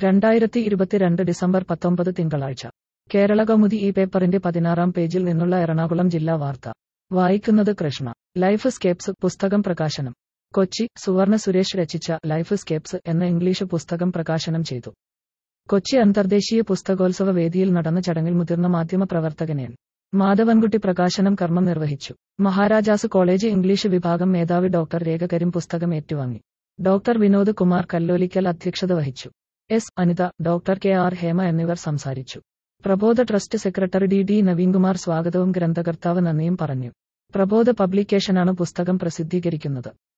രണ്ടായിരത്തി ഇരുപത്തിരണ്ട് ഡിസംബർ പത്തൊമ്പത് തിങ്കളാഴ്ച കേരള കൗമുദി ഈ പേപ്പറിന്റെ പതിനാറാം പേജിൽ നിന്നുള്ള എറണാകുളം ജില്ലാ വാർത്ത വായിക്കുന്നത് കൃഷ്ണ ലൈഫ് സ്കേപ്സ് പുസ്തകം പ്രകാശനം കൊച്ചി സുവർണ സുരേഷ് രചിച്ച ലൈഫ് സ്കേപ്സ് എന്ന ഇംഗ്ലീഷ് പുസ്തകം പ്രകാശനം ചെയ്തു കൊച്ചി അന്തർദേശീയ പുസ്തകോത്സവ വേദിയിൽ നടന്ന ചടങ്ങിൽ മുതിർന്ന മാധ്യമ പ്രവർത്തകനെ മാധവൻകുട്ടി പ്രകാശനം കർമ്മം നിർവഹിച്ചു മഹാരാജാസ് കോളേജ് ഇംഗ്ലീഷ് വിഭാഗം മേധാവി ഡോക്ടർ രേഖ കരീം പുസ്തകം ഏറ്റുവാങ്ങി ഡോക്ടർ വിനോദ് കുമാർ കല്ലോലിക്കൽ അധ്യക്ഷത വഹിച്ചു S Anitha doctor K R Hema എന്നിവർ സംസാരിച്ചു Prabodha trust secretary D D Naveenkumar സ്വാഗതവും ഗ്രന്ഥകർത്താവ് നന്ദിയും പറഞ്ഞു പ്രബോധ പബ്ലിക്കേഷനാണ് പുസ്തകം പ്രസിദ്ധീകരിക്കുന്നത്